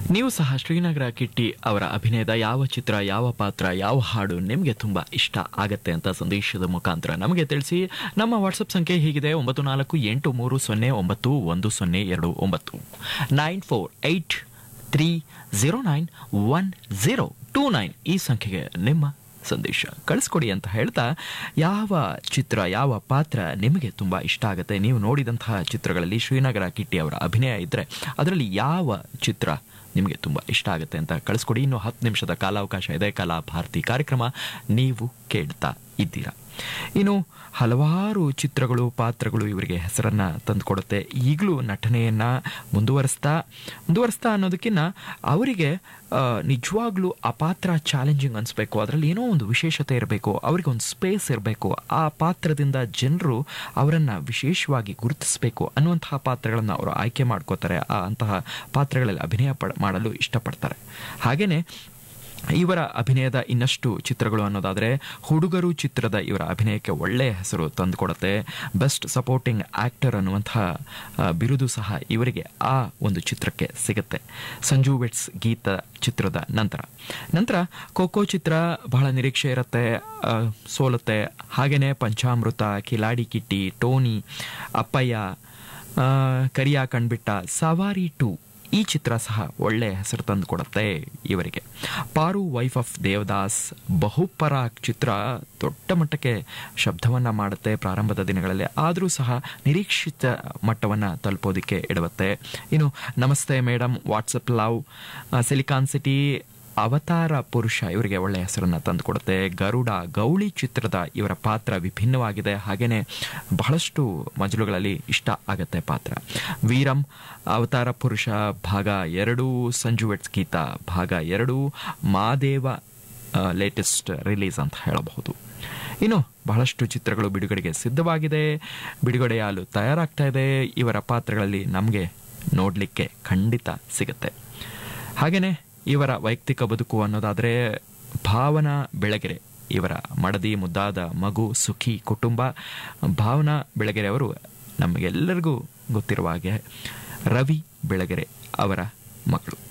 ನೀವು ಸಹ ಶ್ರೀನಗರ ಕಿಟ್ಟಿ ಅವರ ಅಭಿನಯದ ಯಾವ ಚಿತ್ರ ಯಾವ ಪಾತ್ರ ಯಾವ ಹಾಡು ನಿಮಗೆ ತುಂಬಾ ಇಷ್ಟ ಆಗತ್ತೆ ಅಂತ ಸಂದೇಶದ ಮುಖಾಂತರ ನಮಗೆ ತಿಳಿಸಿ ನಮ್ಮ ವಾಟ್ಸಪ್ ಸಂಖ್ಯೆ ಹೀಗಿದೆ ಒಂಬತ್ತು ನಾಲ್ಕು ಎಂಟು ಮೂರು ಸೊನ್ನೆ ಒಂಬತ್ತು ಒಂದು ಸೊನ್ನೆ ಎರಡು ಒಂಬತ್ತು nine four eight three zero nine one zero two nine ಈ ಸಂಖ್ಯೆಗೆ ನಿಮ್ಮ ಸಂದೇಶ ಕಳಿಸ್ಕೊಡಿ ಅಂತ ಹೇಳ್ತಾ ಯಾವ ಚಿತ್ರ ಯಾವ ಪಾತ್ರ ನಿಮಗೆ ತುಂಬ ಇಷ್ಟ ಆಗುತ್ತೆ ನೀವು ನೋಡಿದಂತಹ ಚಿತ್ರಗಳಲ್ಲಿ ಶ್ರೀನಗರ ಕಿಟ್ಟಿ ಅವರ ಅಭಿನಯ ಇದ್ದರೆ ಅದರಲ್ಲಿ ಯಾವ ಚಿತ್ರ ನಿಮಗೆ ತುಂಬ ಇಷ್ಟ ಆಗುತ್ತೆ ಅಂತ ಕಳಿಸ್ಕೊಡಿ ಇನ್ನು ಹತ್ತು ನಿಮಿಷದ ಕಾಲಾವಕಾಶ ಇದೆ ಕಲಾ ಭಾರತಿ ಕಾರ್ಯಕ್ರಮ ನೀವು ಕೇಳ್ತಾ ಇದ್ದೀರಾ ಇನ್ನು ಹಲವಾರು ಚಿತ್ರಗಳು ಪಾತ್ರಗಳು ಇವರಿಗೆ ಹೆಸರನ್ನ ತಂದುಕೊಡುತ್ತೆ ಈಗಲೂ ನಟನೆಯನ್ನ ಮುಂದುವರಿಸ್ತಾ ಮುಂದುವರಿಸ್ತಾ ಅನ್ನೋದಕ್ಕಿಂತ ಅವರಿಗೆ ಆ, ನಿಜವಾಗ್ಲೂ ಆ ಪಾತ್ರ ಚಾಲೆಂಜಿಂಗ್ ಅನಿಸ್ಬೇಕು ಅದರಲ್ಲಿ ಏನೋ ಒಂದು ವಿಶೇಷತೆ ಇರಬೇಕು ಅವರಿಗೆ ಒಂದು ಸ್ಪೇಸ್ ಇರಬೇಕು ಆ ಪಾತ್ರದಿಂದ ಜನರು ಅವರನ್ನ ವಿಶೇಷವಾಗಿ ಗುರುತಿಸಬೇಕು ಅನ್ನುವಂತಹ ಪಾತ್ರಗಳನ್ನು ಅವರು ಆಯ್ಕೆ ಮಾಡ್ಕೋತಾರೆ ಆ ಅಂತಹ ಪಾತ್ರಗಳಲ್ಲಿ ಅಭಿನಯ ಪಡ ಮಾಡಲು ಇಷ್ಟಪಡ್ತಾರೆ ಹಾಗೇನೆ ಇವರ ಅಭಿನಯದ ಇನ್ನಷ್ಟು ಚಿತ್ರಗಳು ಅನ್ನೋದಾದರೆ ಹುಡುಗರು ಚಿತ್ರದ ಇವರ ಅಭಿನಯಕ್ಕೆ ಒಳ್ಳೆಯ ಹೆಸರು ತಂದುಕೊಡುತ್ತೆ ಬೆಸ್ಟ್ ಸಪೋರ್ಟಿಂಗ್ ಆಕ್ಟರ್ ಅನ್ನುವಂತಹ ಆ, ಬಿರುದು ಸಹ ಇವರಿಗೆ ಆ ಒಂದು ಚಿತ್ರಕ್ಕೆ ಸಿಗುತ್ತೆ ಸಂಜು ವೆಟ್ಸ್ ಗೀತ ಚಿತ್ರದ ನಂತರ ನಂತರ ಖೋಖೋ ಚಿತ್ರ ಬಹಳ ನಿರೀಕ್ಷೆ ಇರುತ್ತೆ ಆ, ಸೋಲುತ್ತೆ ಹಾಗೇನೆ ಪಂಚಾಮೃತ ಕಿಲಾಡಿ ಕಿಟ್ಟಿ ಟೋನಿ ಅಪ್ಪಯ್ಯ ಆ, ಕರಿಯ ಕಣ್ಬಿಟ್ಟ ಸವಾರಿ ಟು ಈ ಚಿತ್ರ ಸಹ ಒಳ್ಳೆಯ ಹೆಸರು ತಂದು ಕೊಡುತ್ತೆ ಇವರಿಗೆ ಪಾರು ವೈಫ್ ಆಫ್ ದೇವದಾಸ್ ಬಹುಪರಾಗ್ ಚಿತ್ರ ದೊಡ್ಡ ಮಟ್ಟಕ್ಕೆ ಶಬ್ದವನ್ನ ಮಾಡುತ್ತೆ ಪ್ರಾರಂಭದ ದಿನಗಳಲ್ಲಿ ಆದರೂ ಸಹ ನಿರೀಕ್ಷಿತ ಮಟ್ಟವನ್ನ ತಲುಪೋದಕ್ಕೆ ಇಡುತ್ತೆ ಇನ್ನು ನಮಸ್ತೆ madam WhatsApp love silicon city Avatara Purusha ಇವರಿಗೆ ಒಳ್ಳೆಯ ಹೆಸರನ್ನ ತಂದುಕೊಡುತ್ತೆ ಗರುಡ ಗೌಳಿ ಚಿತ್ರದ ಇವರ ಪಾತ್ರ ವಿಭಿನ್ನವಾಗಿದೆ ಹಾಗೇನೆ ಬಹಳಷ್ಟು ಮಜಲುಗಳಲ್ಲಿ ಇಷ್ಟ ಆಗತ್ತೆ ಪಾತ್ರ ವೀರಂ ಅವತಾರ ಪುರುಷ ಭಾಗ ಎರಡು ಸಂಜು ವೆಟ್ಸ್ ಗೀತ ಭಾಗ ಎರಡು ಮಾದೇವ ಲೇಟೆಸ್ಟ್ ರಿಲೀಸ್ ಅಂತ ಹೇಳಬಹುದು ಇನ್ನು ಬಹಳಷ್ಟು ಚಿತ್ರಗಳು ಬಿಡುಗಡೆಗೆ ಸಿದ್ಧವಾಗಿದೆ ಬಿಡುಗಡೆಯಾಲು ತಯಾರಾಗ್ತಾ ಇದೆ ಇವರ ಪಾತ್ರಗಳಲ್ಲಿ ನಮಗೆ ನೋಡಲಿಕ್ಕೆ ಖಂಡಿತ ಸಿಗುತ್ತೆ ಹಾಗೇನೆ ಇವರ ವೈಯಕ್ತಿಕ ಬದುಕು ಅನ್ನೋದಾದರೆ ಭಾವನಾ ಬೆಳಗೆರೆ ಇವರ ಮಡದಿ ಮುದ್ದಾದ ಮಗು ಸುಖಿ ಕುಟುಂಬ ಭಾವನಾ ಬೆಳಗೆರೆ ಅವರು ನಮಗೆಲ್ಲರಿಗೂ ಗೊತ್ತಿರುವ ಹಾಗೆ ರವಿ ಬೆಳಗೆರೆ ಅವರ ಮಗಳು